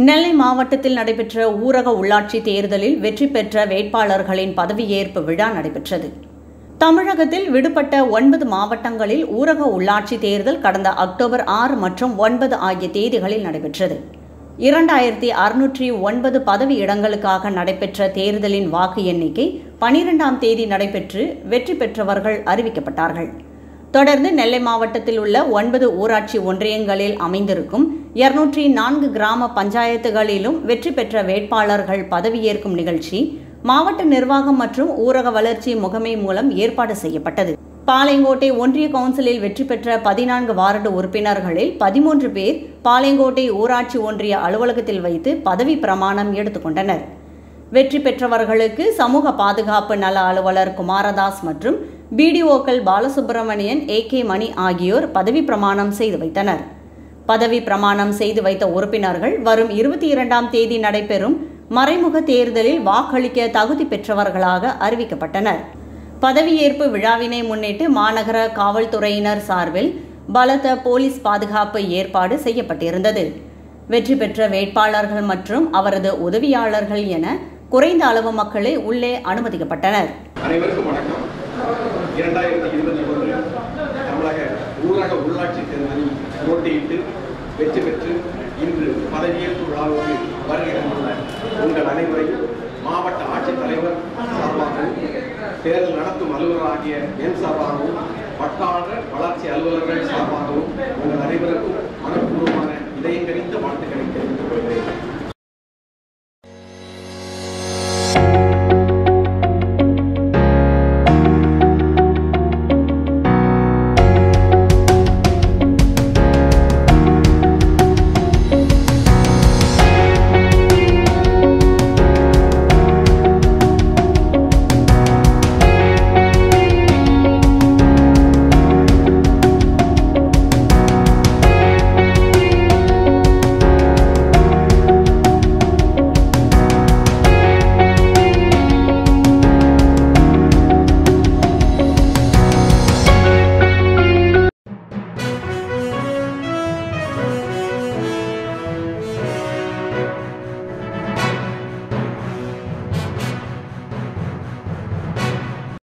நெல்லை மாவட்டத்தில் நடைபெற்ற ஊரக உள்ளாட்சி தேர்தலில் வெற்றி பெற்ற வேட்பாளர்களின் பதவியேற்பு விழா நடைபெற்றது தமிழகத்தில் விடுபட்ட ஒன்பது மாவட்டங்களில் ஊரக உள்ளாட்சி தேர்தல் கடந்த அக்டோபர் ஆறு மற்றும் ஒன்பது ஆகிய தேதிகளில் நடைபெற்றது இரண்டாயிரத்தி அறுநூற்றி ஒன்பது பதவி இடங்களுக்காக நடைபெற்ற தேர்தலின் வாக்கு எண்ணிக்கை பனிரெண்டாம் தேதி நடைபெற்று வெற்றி பெற்றவர்கள் அறிவிக்கப்பட்டார்கள் தொடர்ந்து நெல்லை மாவட்டத்தில் உள்ள ஒன்பது ஊராட்சி ஒன்றியங்களில் அமைந்திருக்கும் இருநூற்றி நான்கு கிராம பஞ்சாயத்துகளிலும் வெற்றி பெற்ற வேட்பாளர்கள் பதவியேற்கும் நிகழ்ச்சி மாவட்ட நிர்வாகம் மற்றும் ஊரக வளர்ச்சி முகமை மூலம் ஏற்பாடு செய்யப்பட்டது பாளையங்கோட்டை ஒன்றிய கவுன்சிலில் வெற்றி பெற்ற பதினான்கு வார்டு உறுப்பினர்களில் பதிமூன்று பேர் பாளையங்கோட்டை ஊராட்சி ஒன்றிய அலுவலகத்தில் வைத்து பதவி பிரமாணம் எடுத்துக்கொண்டனர் வெற்றி பெற்றவர்களுக்கு சமூக பாதுகாப்பு நல அலுவலர் குமாரதாஸ் மற்றும் பிடிஓக்கள் பாலசுப்பிரமணியன் ஏ கே மணி ஆகியோர் பதவி பிரமாணம் செய்து வைத்தனர் பதவி பிரமாணம் செய்து வைத்த உறுப்பினர்கள் வரும் இருபத்தி இரண்டாம் தேதி நடைபெறும் மறைமுக தேர்தலில் வாக்களிக்க தகுதி பெற்றவர்களாக அறிவிக்கப்பட்டனர் பதவியேற்பு விழாவினை முன்னிட்டு மாநகர காவல்துறையினர் சார்பில் பலத்த போலீஸ் பாதுகாப்பு ஏற்பாடு செய்யப்பட்டிருந்தது வெற்றி பெற்ற வேட்பாளர்கள் மற்றும் அவரது உதவியாளர்கள் என குறைந்த அளவு மக்களே உள்ளே அனுமதிக்கப்பட்டனர் அனைவருக்கும் வணக்கம் இரண்டாயிரத்தி இருபத்தி ஒன்று தமிழக ஊரக உள்ளாட்சி தேர்தலில் போட்டியிட்டு வெற்றி பெற்று இன்று பதவியேற்பு விழாவுக்கு வருகை தந்துள்ள உங்கள் அனைவரையும் மாவட்ட ஆட்சித்தலைவர் சார்பாகவும் தேர்தல் நடத்தும் அலுவலராகிய என்